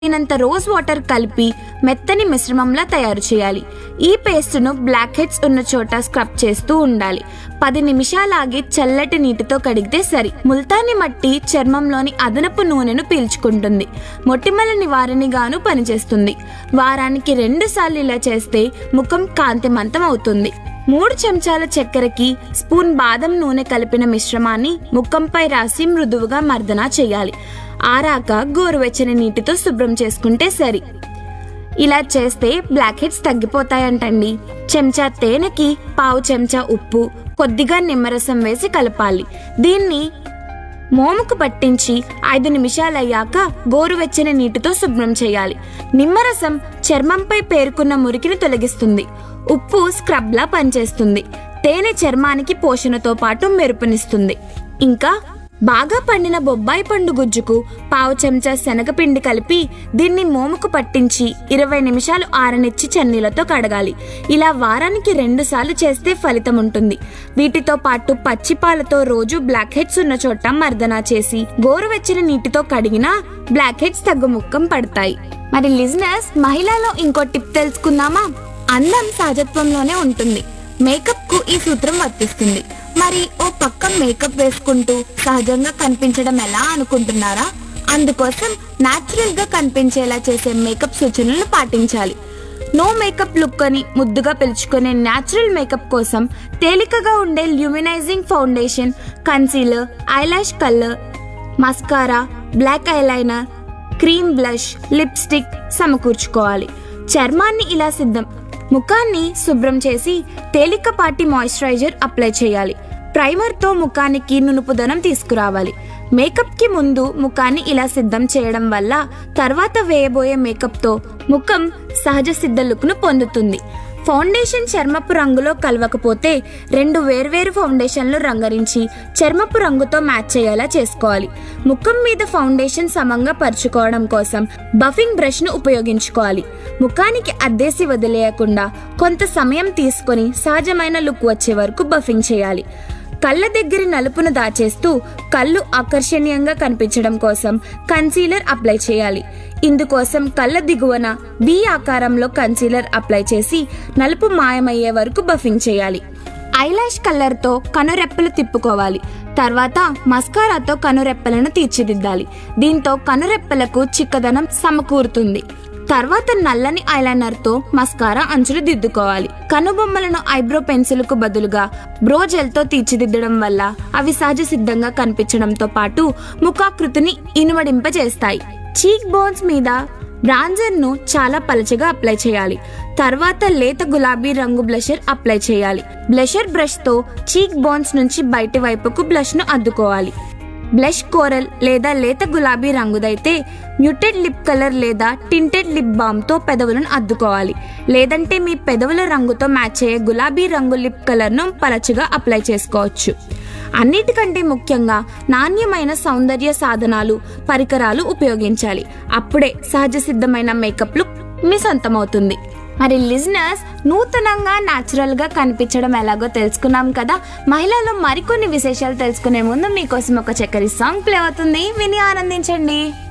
తగినంత rose water కలిపి మెత్తని మిశ్రమంలా తయారు చేయాలి ఈ పేస్ట్ను బ్లాక్ హెడ్స్ ఉన్న చోట స్క్రబ్ చేస్తూ ఉండాలి పది నిమిషాలాగి చల్లటి నీటితో కడిగితే సరి ముల్తాని మట్టి చర్మంలోని అదనపు నూనెను పీల్చుకుంటుంది మొటిమల నివారణగాను పనిచేస్తుంది వారానికి రెండు సార్లు ఇలా చేస్తే ముఖం కాంతిమంతం అవుతుంది మూడు చెంచాల చక్కెరకి స్పూన్ బాదం నూనె కలిపిన మిశ్రమాన్ని ముఖంపై రాసి మృదువుగా మర్దన చేయాలి ఆరాక గోరువెచ్చని నీటితో శుభ్రం చేసుకుంటే సరి ఇలా చేస్తే బ్లాక్ హెడ్స్ తగ్గిపోతాయంటండి చెంచా తేనెకి పావు చెంచా ఉప్పు కొద్దిగా నిమ్మరసం వేసి కలపాలి దీన్ని మోముకు పట్టించి ఐదు నిమిషాలయ్యాక గోరువెచ్చని నీటితో శుభ్రం చేయాలి నిమ్మరసం చర్మంపై పేరుకున్న మురికిని తొలగిస్తుంది ఉప్పు స్క్రబ్లా పనిచేస్తుంది తేనె చర్మానికి పోషణతో పాటు మెరుపునిస్తుంది ఇంకా బాగా పండిన బొబ్బాయి పండు గుజ్జుకు పావు చెంచా శనగపిండి కలిపి దీన్ని మోముకు పట్టించి ఇరవై నిమిషాలు ఆరనిచ్చి చన్నీలతో కడగాలి ఇలా వారానికి రెండు సార్లు చేస్తే ఫలితం ఉంటుంది వీటితో పాటు పచ్చి పాలతో రోజు బ్లాక్ హెడ్స్ ఉన్న చోట మర్దనా చేసి గోరువెచ్చని నీటితో కడిగినా బ్లాక్ హెడ్స్ తగ్గుముఖం పడతాయి మరి లిజినెస్ మహిళలో ఇంకో టిప్ తెలుసుకుందామా అందం సహజత్వంలోనే ఉంటుంది మేకప్ కు ఈ సూత్రం వర్తిస్తుంది మరి ఓ పక్క మేకప్ వేసుకుంటూ సహజంగా కనిపించడం ఎలా అనుకుంటున్నారా అందుకోసం నాచురల్ గా కనిపించేలా చేసే మేకప్ సూచనలు పాటించాలి నో మేకప్ లుక్ అని ముద్దుగా పిలుచుకునే న్యాచురల్ మేకప్ కోసం తేలికగా ఉండే luminizing foundation concealer eyelash colour mascara black eyeliner cream blush lipstick సమకూర్చుకోవాలి చర్మాన్ని ఇలా సిద్ధం ముఖాన్ని శుభ్రం చేసి తేలికపాటి మాయిశ్చరైజర్ అప్లై చేయాలి ప్రైమర్తో ముఖానికి నునుపుదనం తీసుకురావాలి మేకప్కి ముందు ముఖాన్ని ఇలా సిద్ధం చేయడం వల్ల తర్వాత వేయబోయే మేకప్తో ముఖం సహజ సిద్ధ లుక్ను పొందుతుంది ఫౌండేషన్ చర్మపు రంగులో కలవకపోతే రెండు వేర్వేరు ఫౌండేషన్లు రంగరించి చర్మపు రంగుతో మ్యాచ్ అయ్యేలా చేసుకోవాలి ముఖం మీద ఫౌండేషన్ సమంగా పరుచుకోవడం కోసం బఫింగ్ బ్రష్ ను ఉపయోగించుకోవాలి ముఖానికి అద్దేసి వదిలేయకుండా కొంత సమయం తీసుకొని సహజమైన లుక్ వచ్చే వరకు బఫింగ్ చేయాలి కళ్ళ దగ్గర నలుపును దాచేస్తూ కళ్ళు ఆకర్షణీయంగా కనిపించడం కోసం కన్సీలర్ అప్లై చేయాలి ఇందుకోసం కళ్ళ దిగువన వి ఆకారంలో కన్సీలర్ అప్లై చేసి నలుపు మాయమయ్యే వరకు బఫింగ్ చేయాలి ఐలాష్ కలర్తో కనురెప్పలు తిప్పుకోవాలి తర్వాత మస్కారాతో కనురెప్పలను తీర్చిదిద్దాలి దీంతో కనురెప్పలకు చిక్కదనం సమకూరుతుంది తర్వాత నల్లని ఐలైనర్తో మస్కారా అంచులు దిద్దుకోవాలి కనుబొమ్మలను ఐబ్రో పెన్సిల్కు బదులుగా బ్రో జెల్తో తీర్చిదిద్దడం వల్ల అవి సహజ సిద్ధంగా కనిపించడంతో పాటు ముఖాకృతిని ఇనుమడింపజేస్తాయి చీక్ బోన్స్ మీద బ్రాంజర్ ను చాలా పలచగా అప్లై చేయాలి తర్వాత లేత గులాబీ రంగు బ్లషర్ అప్లై చేయాలి బ్లషర్ బ్రష్ తో చీక్ బోన్స్ నుంచి బయటి వైపుకు బ్లష్ ను అద్దుకోవాలి బ్లష్ కోరల్ లేదా లేత గులాబీ రంగుదైతే మ్యూటెడ్ లిప్ కలర్ లేదా టింటెడ్ లిప్ బామ్ తో పెదవులను అద్దుకోవాలి లేదంటే మీ పెదవుల రంగుతో మ్యాచ్ అయ్యే గులాబీ రంగు లిప్ కలర్ ను పలచగా అప్లై చేసుకోవచ్చు అన్నిటికంటే ముఖ్యంగా నాణ్యమైన సౌందర్య సాధనాలు పరికరాలు ఉపయోగించాలి అప్పుడే సహజ సిద్ధమైన మేకప్ లుక్ మీ సొంతమవుతుంది మరి లిజనర్స్ నూతనంగా న్యాచురల్ గా కనిపించడం ఎలాగో తెలుసుకున్నాం కదా మహిళల్లో మరికొన్ని విశేషాలు తెలుసుకునే ముందు మీకోసం ఒక చక్కరి సాంగ్ ప్లే అవుతుంది విని ఆనందించండి